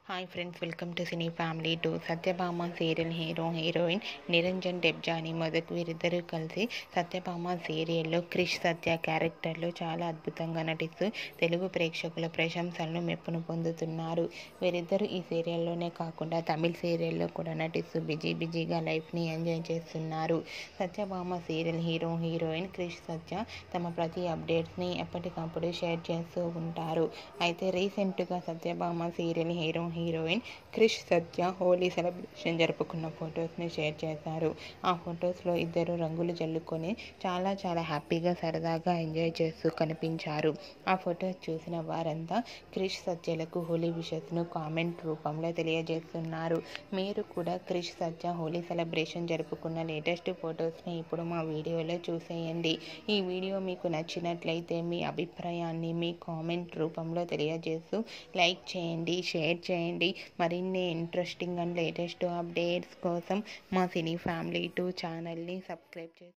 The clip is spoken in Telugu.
hi friends welcome to cine family to Satyabhama serial hero heroine Niranjan Debjani మొదటి వీరిద్దరూ కలిసి సత్యభామ సీరియల్లో క్రిష్ సత్య క్యారెక్టర్లో చాలా అద్భుతంగా నటిస్తూ తెలుగు ప్రేక్షకుల ప్రశంసలను మెప్పును పొందుతున్నారు వీరిద్దరూ ఈ సీరియల్లోనే కాకుండా తమిళ సీరియల్లో కూడా నటిస్తూ బిజీ బిజీగా లైఫ్ని ఎంజాయ్ చేస్తున్నారు Satyabhama serial hero heroine Krish Satya తమ ప్రతి అప్డేట్స్ని ఎప్పటికప్పుడు షేర్ చేస్తూ ఉంటారు అయితే రీసెంట్గా Satyabhama serial hero heroine Krish Satya Holi celebration జరుపుకున్న ఫొటోస్ని షేర్ చేశారు ఆ ఫొటోస్లో ఇద్దరు రంగులు జల్లుకొని చాలా చాలా హ్యాపీగా సరదాగా ఎంజాయ్ చేస్తూ కనిపించారు ఆ ఫొటోస్ చూసిన వారంతా క్రిష్ సత్యలకు హోలీ విషెస్ను కామెంట్ రూపంలో తెలియజేస్తున్నారు మీరు కూడా క్రిష్ సత్య హోలీ సెలబ్రేషన్ జరుపుకున్న లేటెస్ట్ ఫొటోస్ని ఇప్పుడు మా వీడియోలో చూసేయండి ఈ వీడియో మీకు నచ్చినట్లయితే మీ అభిప్రాయాన్ని మీ కామెంట్ రూపంలో తెలియజేస్తూ లైక్ చేయండి షేర్ చేయండి మరిన్ని ఇంట్రెస్టింగ్ అండ్ లేటెస్ట్ అప్డేట్స్ కోసం మా సినీ ఫ్యామిలీ టూ ఛానల్ని సబ్స్క్రైబ్ చేసి